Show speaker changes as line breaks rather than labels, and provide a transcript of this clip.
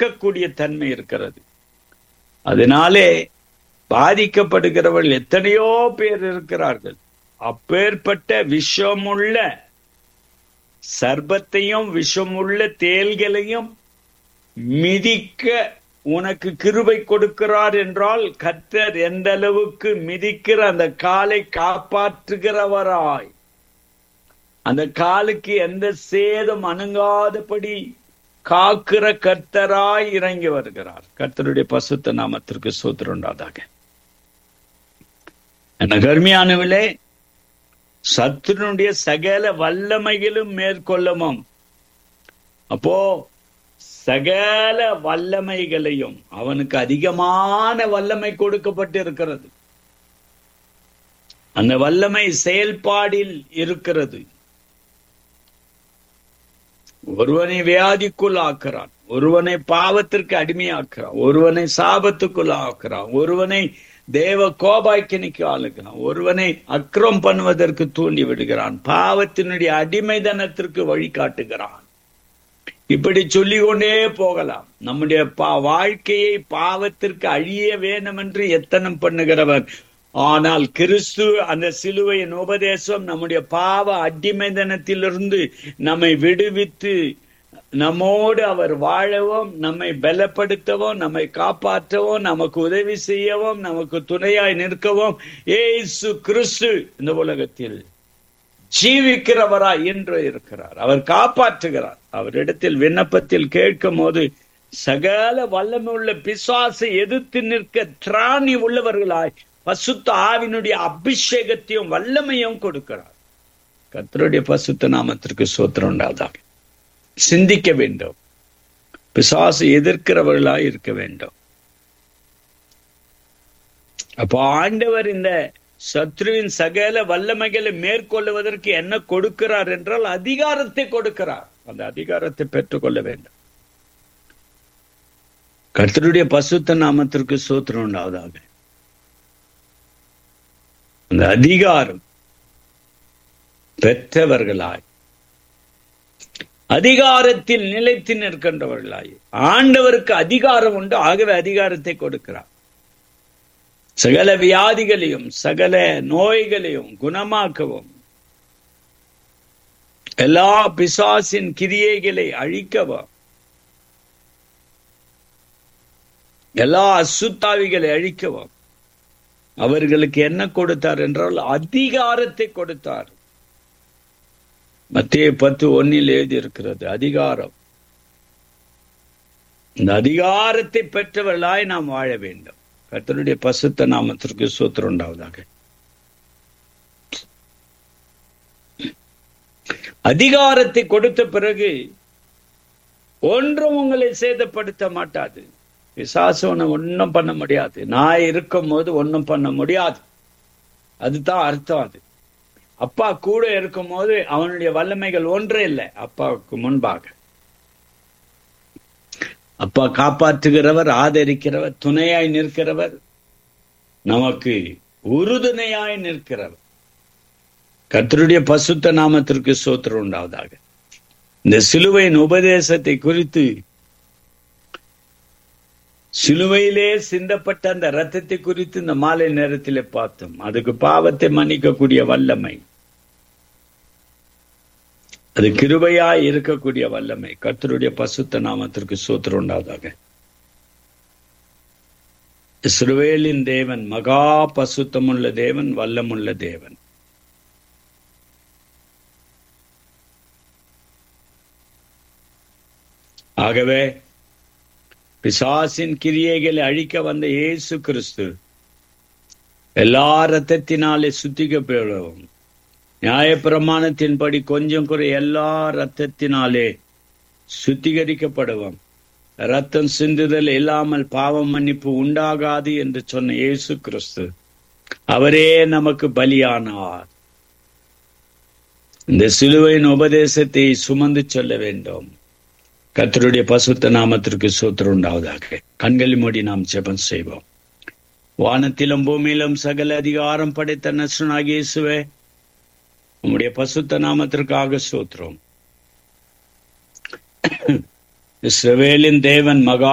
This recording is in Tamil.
இழக்கக்கூடிய தன்மை இருக்கிறது அதனாலே பாதிக்கப்படுகிறவர்கள் எத்தனையோ பேர் இருக்கிறார்கள் அப்பேற்பட்ட விஷமுள்ள சர்பத்தையும் விஷமுள்ள தேல்களையும் மிதிக்க உனக்கு கிருபை கொடுக்கிறார் என்றால் கர்த்தர் எந்த அளவுக்கு மிதிக்கிற அந்த காலை காப்பாற்றுகிறவராய் அந்த காலுக்கு எந்த சேதம் அணுங்காதபடி காக்கிற கர்த்தராய் இறங்கி வருகிறார் கர்த்தருடைய பசுத்த நாமத்திற்கு சூத்திரம் உண்டாதாக என்ன கர்மியானவிலே சத்துருடைய சகல வல்லமைகளும் மேற்கொள்ளவும் அப்போ சகல வல்லமைகளையும் அவனுக்கு அதிகமான வல்லமை கொடுக்கப்பட்டிருக்கிறது அந்த வல்லமை செயல்பாடில் இருக்கிறது ஒருவனை வியாதிக்குள் ஆக்குறான் ஒருவனை பாவத்திற்கு அடிமையாக்குறான் ஒருவனை சாபத்துக்குள் ஆக்குறான் ஒருவனை தேவ கோபாக்கினிக்கு ஆளுகிறான் ஒருவனை அக்ரம் பண்ணுவதற்கு தூண்டி விடுகிறான் பாவத்தினுடைய அடிமைதனத்திற்கு வழிகாட்டுகிறான் இப்படி சொல்லிக் கொண்டே போகலாம் நம்முடைய பா வாழ்க்கையை பாவத்திற்கு அழிய வேண்டும் என்று எத்தனம் பண்ணுகிறவர் ஆனால் கிறிஸ்து அந்த சிலுவையின் உபதேசம் நம்முடைய பாவ அடிமைதனத்திலிருந்து நம்மை விடுவித்து நம்மோடு அவர் வாழவும் நம்மை பலப்படுத்தவும் நம்மை காப்பாற்றவும் நமக்கு உதவி செய்யவும் நமக்கு துணையாய் நிற்கவும் ஏசு கிறிஸ்து இந்த உலகத்தில் ஜீவிக்கிறவராய் என்று இருக்கிறார் அவர் காப்பாற்றுகிறார் அவரிடத்தில் விண்ணப்பத்தில் கேட்கும் போது சகல வல்லமை உள்ள பிசாசை எதிர்த்து நிற்க திராணி உள்ளவர்களாய் பசுத்த ஆவினுடைய அபிஷேகத்தையும் வல்லமையும் கொடுக்கிறார் கத்தருடைய பசுத்த நாமத்திற்கு சோத்திரம் உண்டாதாக சிந்திக்க வேண்டும் பிசாசு எதிர்க்கிறவர்களாய் இருக்க வேண்டும் அப்போ ஆண்டவர் இந்த சத்ருவின் சகல வல்லமைகளை மேற்கொள்ளுவதற்கு என்ன கொடுக்கிறார் என்றால் அதிகாரத்தை கொடுக்கிறார் அந்த அதிகாரத்தை பெற்றுக்கொள்ள வேண்டும் கர்த்தருடைய பசுத்த நாமத்திற்கு சூத்திரம் உண்டாவதாக அந்த அதிகாரம் பெற்றவர்களாய் அதிகாரத்தில் நிலைத்து நிற்கின்றவர்களாய் ஆண்டவருக்கு அதிகாரம் உண்டு ஆகவே அதிகாரத்தை கொடுக்கிறார் சகல வியாதிகளையும் சகல நோய்களையும் குணமாக்கவும் எல்லா பிசாசின் கிரியைகளை அழிக்கவும் எல்லா அசுத்தாவிகளை அழிக்கவும் அவர்களுக்கு என்ன கொடுத்தார் என்றால் அதிகாரத்தை கொடுத்தார் மத்திய பத்து ஒன்னில் எழுதி இருக்கிறது அதிகாரம் இந்த அதிகாரத்தை பெற்றவர்களாய் நாம் வாழ வேண்டும் கர்த்தருடைய பசுத்த நாமத்திற்கு சூத்திரம் உண்டாவதாக அதிகாரத்தை கொடுத்த பிறகு ஒன்றும் உங்களை சேதப்படுத்த மாட்டாது பிசாசு உன்னை ஒன்றும் பண்ண முடியாது நான் இருக்கும் போது ஒன்றும் பண்ண முடியாது அதுதான் அர்த்தம் அது அப்பா கூட இருக்கும் போது அவனுடைய வல்லமைகள் ஒன்றே இல்லை அப்பாவுக்கு முன்பாக அப்பா காப்பாற்றுகிறவர் ஆதரிக்கிறவர் துணையாய் நிற்கிறவர் நமக்கு உறுதுணையாய் நிற்கிறவர் கர்த்தருடைய பசுத்த நாமத்திற்கு சோத்திரம் உண்டாவதாக இந்த சிலுவையின் உபதேசத்தை குறித்து சிலுவையிலே சிந்தப்பட்ட அந்த ரத்தத்தை குறித்து இந்த மாலை நேரத்திலே பார்த்தோம் அதுக்கு பாவத்தை மன்னிக்கக்கூடிய வல்லமை அது கிருபையாய் இருக்கக்கூடிய வல்லமை கர்த்தருடைய பசுத்த நாமத்திற்கு சூத்திரம் உண்டாதாக இஸ்ரவேலின் தேவன் மகா பசுத்தமுள்ள தேவன் வல்லமுள்ள தேவன் ஆகவே பிசாசின் கிரியைகளை அழிக்க வந்த இயேசு கிறிஸ்து எல்லா ரத்தத்தினாலே சுத்திக்கப்படவும் நியாயப்பிரமாணத்தின்படி கொஞ்சம் குறை எல்லா ரத்தத்தினாலே சுத்திகரிக்கப்படவும் ரத்தம் சிந்துதல் இல்லாமல் பாவம் மன்னிப்பு உண்டாகாது என்று சொன்ன இயேசு கிறிஸ்து அவரே நமக்கு பலியானார் இந்த சிலுவையின் உபதேசத்தை சுமந்து சொல்ல வேண்டும் கத்தருடைய பசுத்த நாமத்திற்கு சூத்திரம் உண்டாவதாக கண்கள் மூடி நாம் ஜெபம் செய்வோம் வானத்திலும் பூமியிலும் சகல அதிகாரம் படைத்த நசுனாகிய இயேசுவே உம்முடைய பசுத்த நாமத்திற்காக சூத்திரம் இஸ்ரவேலின் தேவன் மகா